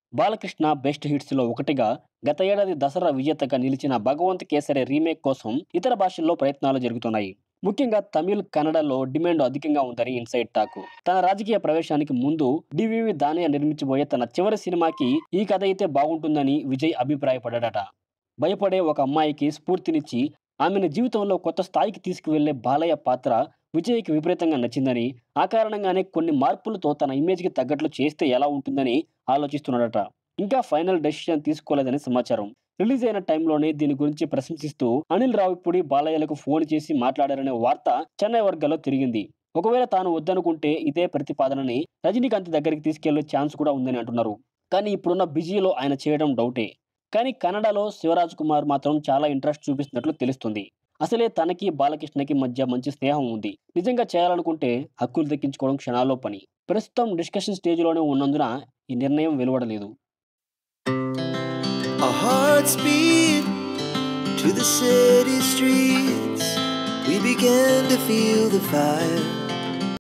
Balakrishna best hits లో ఒకటిగా గత ఏడాది దసరా విజేతగా నిలిచిన భగవంత్ కేసరి రీమేక్ కోసం ఇతర భాషల్లో ప్రయత్నాలు జరుగుతున్నాయి ముఖ్యంగా తమిళ్ కన్నడలో డిమాండ్ అధికంగా ఉందని ఇన్సైడ్ టాక్ తన రాజకీయ ప్రవేశానికి ముందు డివివి దానయ్య నిర్మించబోయే తన చివరి సినిమాకి ఈ కథ అయితే బాగుంటుందని విజయ్ అభిప్రాయపడ్డాడట భయపడే ఒక అమ్మాయికి స్ఫూర్తినిచ్చి ఆమెను జీవితంలో కొత్త స్థాయికి తీసుకువెళ్లే బాలయ్య పాత్ర విజయ్కి విపరీతంగా నచ్చిందని ఆ కారణంగానే కొన్ని మార్పులతో తన ఇమేజ్కి తగ్గట్లు చేస్తే ఎలా ఉంటుందని ఆలోచిస్తున్నాడట ఇంకా ఫైనల్ డెసిషన్ తీసుకోలేదని సమాచారం రిలీజ్ అయిన టైంలోనే దీని గురించి ప్రశంసిస్తూ అనిల్ రావిపూడి బాలయ్యలకు ఫోన్ చేసి మాట్లాడారనే వార్త చెన్నై వర్గాల్లో తిరిగింది ఒకవేళ తాను వద్దనుకుంటే ఇదే ప్రతిపాదనని రజనీకాంత్ దగ్గరికి తీసుకెళ్లే ఛాన్స్ కూడా ఉందని అంటున్నారు కానీ ఇప్పుడున్న బిజీలో ఆయన చేయడం డౌటే కానీ కన్నడలో శివరాజ్ కుమార్ మాత్రం చాలా ఇంట్రెస్ట్ చూపిస్తున్నట్లు తెలుస్తుంది అసలే తనకి బాలకృష్ణకి మధ్య మంచి స్నేహం ఉంది నిజంగా చేయాలనుకుంటే హక్కులు దక్కించుకోవడం క్షణాల్లో పని ప్రస్తుతం డిస్కషన్ స్టేజ్లోనే ఉన్నందున ఈ నిర్ణయం వెలువడలేదు Our hearts beat to the city streets. We began to feel the fire.